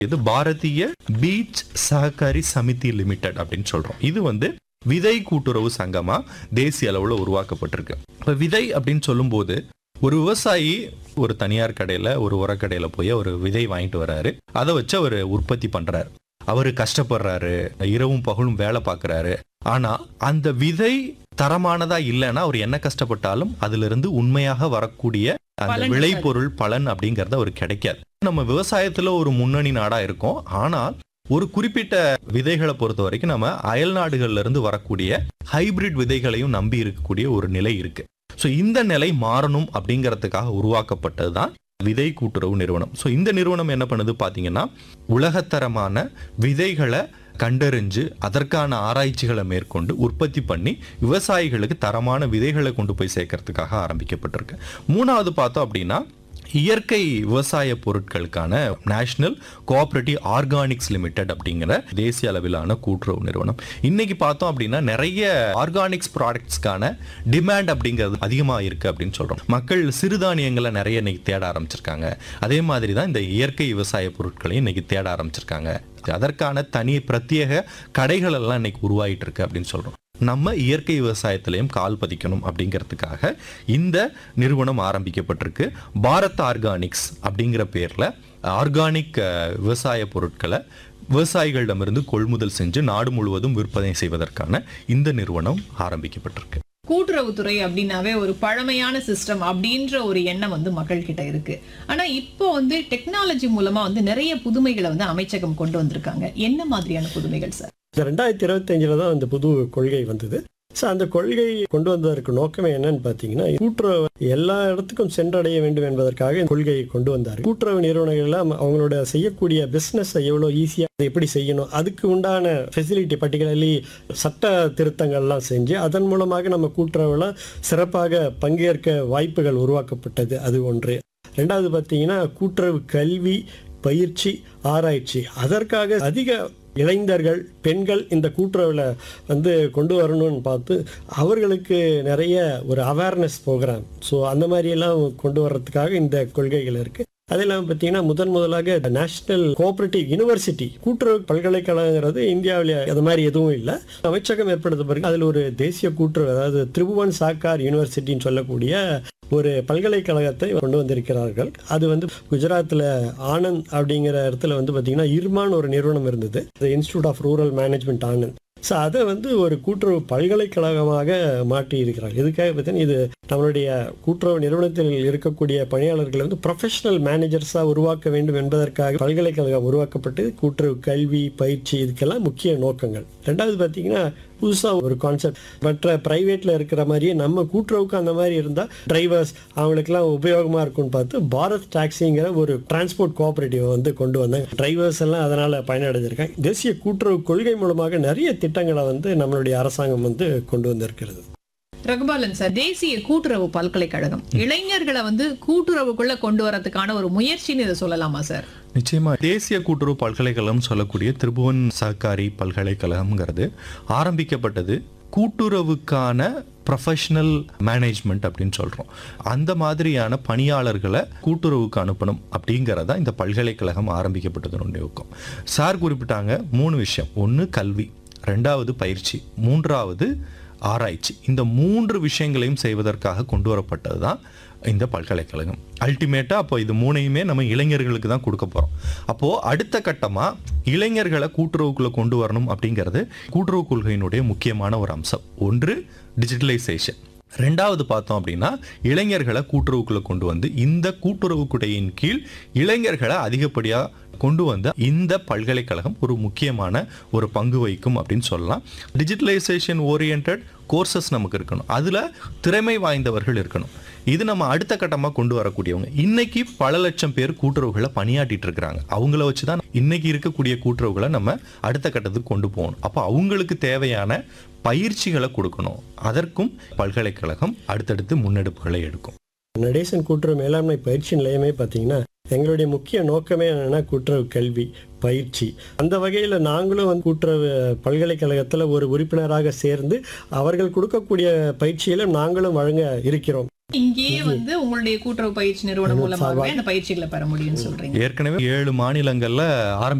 இது பாரதிய பீச் சஹகாரி சமிதி லிமிடெட் அப்படின்னு சொல்றோம் இது வந்து விதை கூட்டுறவு சங்கமா தேசிய அளவுல உருவாக்கப்பட்டிருக்கு இப்ப விதை அப்படின்னு சொல்லும்போது ஒரு விவசாயி ஒரு தனியார் கடையில ஒரு உரக்கடையில போய் ஒரு விதை வாங்கிட்டு வராரு அதை வச்சு அவர் உற்பத்தி பண்றாரு அவரு கஷ்டப்படுறாரு இரவும் பகலும் வேலை பார்க்கறாரு ஆனா அந்த விதை தரமானதா இல்லைன்னா அவர் என்ன கஷ்டப்பட்டாலும் அதுல இருந்து உண்மையாக வரக்கூடிய அந்த பலன்கள். விளைபொருள் பலன் அப்படிங்கறது அவருக்கு கிடைக்காது நம்ம விவசாயத்துல ஒரு முன்னணி நாடா இருக்கோம் ஆனால் ஒரு குறிப்பிட்ட விதைகளை பொறுத்த வரைக்கும் நம்ம அயல் நாடுகள்ல இருந்து வரக்கூடிய ஹைபிரிட் விதைகளையும் நம்பி இருக்கக்கூடிய ஒரு நிலை இருக்கு ஸோ இந்த நிலை மாறணும் அப்படிங்கிறதுக்காக உருவாக்கப்பட்டது தான் விதை கூட்டுறவு நிறுவனம் ஸோ இந்த நிறுவனம் என்ன பண்ணுது பார்த்தீங்கன்னா உலகத்தரமான விதைகளை கண்டறிஞ்சு அதற்கான ஆராய்ச்சிகளை மேற்கொண்டு உற்பத்தி பண்ணி விவசாயிகளுக்கு தரமான விதைகளை கொண்டு போய் சேர்க்கறதுக்காக ஆரம்பிக்கப்பட்டிருக்கு மூணாவது பார்த்தோம் அப்படின்னா இயற்கை விவசாய பொருட்களுக்கான நேஷனல் கோஆபரேட்டிவ் ஆர்கானிக்ஸ் லிமிடெட் அப்படிங்கிற தேசிய அளவிலான கூட்டுறவு நிறுவனம் இன்னைக்கு பார்த்தோம் அப்படின்னா நிறைய ஆர்கானிக்ஸ் ப்ராடக்ட்ஸ்க்கான டிமாண்ட் அப்படிங்கிறது அதிகமாக இருக்கு அப்படின்னு சொல்றோம் மக்கள் சிறுதானியங்களை நிறைய இன்னைக்கு தேட ஆரம்பிச்சிருக்காங்க அதே மாதிரி தான் இந்த இயற்கை விவசாய பொருட்களையும் இன்னைக்கு தேட ஆரம்பிச்சிருக்காங்க அதற்கான தனி பிரத்யேக கடைகள் எல்லாம் இன்னைக்கு உருவாயிட்டு இருக்கு அப்படின்னு சொல்றோம் நம்ம இயற்கை விவசாயத்திலையும் கால் பதிக்கணும் அப்படிங்கிறதுக்காக இந்த நிறுவனம் ஆரம்பிக்கப்பட்டிருக்கு பாரத் ஆர்கானிக்ஸ் அப்படிங்கிற பேர்ல ஆர்கானிக் அஹ், விவசாய பொருட்களை விவசாயிகளிடமிருந்து கொள்முதல் செஞ்சு நாடு முழுவதும் விற்பனை செய்வதற்கான இந்த நிறுவனம் ஆரம்பிக்கப்பட்டிருக்கு கூட்டுறவுத்துறை அப்படின்னாவே ஒரு பழமையான சிஸ்டம் அப்படின்ற ஒரு எண்ணம் வந்து மக்கள் கிட்ட இருக்கு ஆனா இப்போ வந்து டெக்னாலஜி மூலமா வந்து நிறைய புதுமைகளை வந்து அமைச்சகம் கொண்டு வந்திருக்காங்க என்ன மாதிரியான புதுமைகள் சார் இந்த ரெண்டாயிரத்தி இருபத்தஞ்சில் தான் அந்த புது கொள்கை வந்தது ஸோ அந்த கொள்கை கொண்டு வந்ததற்கு நோக்கமே என்னன்னு பார்த்தீங்கன்னா கூட்டுறவு எல்லா இடத்துக்கும் சென்றடைய வேண்டும் என்பதற்காக இந்த கொள்கையை கொண்டு வந்தார் கூட்டுறவு நிறுவனங்கள் எல்லாம் அவங்களோட செய்யக்கூடிய பிஸ்னஸை எவ்வளோ ஈஸியாக எப்படி செய்யணும் அதுக்கு உண்டான ஃபெசிலிட்டி பர்டிகுலர்லி சட்ட திருத்தங்கள்லாம் செஞ்சு அதன் மூலமாக நம்ம கூட்டுறவுல சிறப்பாக பங்கேற்க வாய்ப்புகள் உருவாக்கப்பட்டது அது ஒன்று ரெண்டாவது பார்த்தீங்கன்னா கூட்டுறவு கல்வி பயிற்சி ஆராய்ச்சி அதற்காக அதிக இளைஞர்கள் பெண்கள் இந்த கூட்டுறவில் வந்து கொண்டு வரணும்னு பார்த்து அவர்களுக்கு நிறைய ஒரு அவேர்னஸ் ப்ரோக்ராம் ஸோ அந்த மாதிரியெல்லாம் கொண்டு வர்றதுக்காக இந்த கொள்கைகள் இருக்குது அது இல்லாமல் பார்த்தீங்கன்னா முதன் முதலாக நேஷனல் கோஆபரேட்டிவ் யூனிவர்சிட்டி கூட்டுறவு பல்கலைக்கழகங்கிறது இந்தியாவில் அது மாதிரி எதுவும் இல்லை அமைச்சகம் ஏற்படுத்த பிறகு அதில் ஒரு தேசிய கூட்டுறவு அதாவது திரிபுவன் சாக்கார் யூனிவர்சிட்டின்னு சொல்லக்கூடிய ஒரு பல்கலைக்கழகத்தை கொண்டு வந்திருக்கிறார்கள் அது வந்து குஜராத்தில் ஆனந்த் அப்படிங்கிற இடத்துல வந்து பார்த்தீங்கன்னா இர்மான் ஒரு நிறுவனம் இருந்தது institute of rural management Anand so அதை வந்து ஒரு கூட்டுறவு பல்கலைக்கழகமாக மாற்றி இருக்கிறார் இதுக்காக பார்த்தீங்கன்னா இது நம்மளுடைய கூட்டுறவு நிறுவனத்தில் இருக்கக்கூடிய பணியாளர்களை வந்து ப்ரொஃபஷனல் மேனேஜர்ஸாக உருவாக்க வேண்டும் என்பதற்காக பல்கலைக்கழகம் உருவாக்கப்பட்டு கூட்டுறவு கல்வி பயிற்சி இதுக்கெல்லாம் முக்கிய நோக்கங்கள் ரெண்டாவது பார்த்தீங்கன்னா புதுசாக ஒரு கான்செப்ட் மற்ற ப்ரைவேட்டில் இருக்கிற மாதிரியே நம்ம கூட்டுறவுக்கு அந்த மாதிரி இருந்தால் டிரைவர்ஸ் அவங்களுக்குலாம் உபயோகமாக இருக்கும்னு பார்த்து பாரத் டாக்ஸிங்கிற ஒரு டிரான்ஸ்போர்ட் கோஆபரேட்டிவ் வந்து கொண்டு வந்தாங்க டிரைவர்ஸ் எல்லாம் அதனால் பயனடைஞ்சிருக்காங்க தேசிய கூட்டுறவு கொள்கை மூலமாக நிறைய திட்டங்களை வந்து நம்மளுடைய அரசாங்கம் வந்து கொண்டு வந்திருக்கிறது ரகுபாலன் சார் தேசிய கூட்டுறவு பல்கலைக்கழகம் இளைஞர்களை வந்து கூட்டுறவுக்குள்ள கொண்டு வரதுக்கான ஒரு முயற்சின்னு இதை சொல்லலாமா சார் நிச்சயமா தேசிய கூட்டுறவு பல்கலைக்கழகம் சொல்லக்கூடிய திரிபுவன் சஹகாரி பல்கலைக்கழகம்ங்கிறது ஆரம்பிக்கப்பட்டது கூட்டுறவுக்கான ப்ரொஃபஷனல் மேனேஜ்மெண்ட் அப்படின்னு சொல்கிறோம் அந்த மாதிரியான பணியாளர்களை கூட்டுறவுக்கு அனுப்பணும் அப்படிங்கிறதா இந்த பல்கலைக்கழகம் ஆரம்பிக்கப்பட்டதனுடைய நோக்கம் சார் குறிப்பிட்டாங்க மூணு விஷயம் ஒன்று கல்வி ரெண்டாவது பயிற்சி மூன்றாவது ஆராய்ச்சி இந்த மூன்று விஷயங்களையும் செய்வதற்காக கொண்டு வரப்பட்டது தான் இந்த பல்கலைக்கழகம் அல்டிமேட்டாக அப்போ இது மூணையுமே நம்ம இளைஞர்களுக்கு தான் கொடுக்க போகிறோம் அப்போது அடுத்த கட்டமாக இளைஞர்களை கூட்டுறவுக்குள்ளே கொண்டு வரணும் அப்படிங்கிறது கூட்டுறவு கொள்கையினுடைய முக்கியமான ஒரு அம்சம் ஒன்று டிஜிட்டலைசேஷன் ரெண்டாவது பார்த்தோம் அப்படின்னா இளைஞர்களை கூட்டுறவுக்குள்ளே கொண்டு வந்து இந்த கூட்டுறவு குடையின் கீழ் இளைஞர்களை அதிகப்படியாக கொண்டு வந்த இந்த பல்கலைக்கழகம் ஒரு முக்கியமான ஒரு பங்கு வகிக்கும் அப்படின்னு சொல்லலாம் டிஜிட்டலைசேஷன் ஓரியன்ட் கோர்சஸ் நமக்கு இருக்கணும் அதில் திறமை வாய்ந்தவர்கள் இருக்கணும் இது நம்ம அடுத்த கட்டமாக கொண்டு வரக்கூடியவங்க இன்னைக்கு பல லட்சம் பேர் கூட்டுறவுகளை பணியாற்றிட்டு இருக்கிறாங்க அவங்கள வச்சு தான் இன்னைக்கு இருக்கக்கூடிய கூட்டுறவுகளை நம்ம அடுத்த கட்டத்துக்கு கொண்டு போகணும் அப்போ அவங்களுக்கு தேவையான பயிற்சிகளை கொடுக்கணும் அதற்கும் பல்கலைக்கழகம் அடுத்தடுத்து முன்னெடுப்புகளை எடுக்கும் நடேசன் கூட்டுறவு மேலாண்மை பயிற்சி நிலையமே பார்த்தீங்கன்னா எங்களுடைய முக்கிய நோக்கமே என்னன்னா கூட்டுறவு கல்வி பயிற்சி அந்த வகையில் நாங்களும் வந்து கூட்டுறவு பல்கலைக்கழகத்தில் ஒரு உறுப்பினராக சேர்ந்து அவர்கள் கொடுக்கக்கூடிய பயிற்சியில நாங்களும் வழங்க இருக்கிறோம் இங்கேயே வந்து உங்களுடைய கூட்டுறவு பயிற்சி நிறுவனம் மூலமாகவே அந்த பயிற்சிகளை பெற முடியும்னு சொல்றீங்க ஏற்கனவே ஏழு மாநிலங்கள்ல ஆரம்பி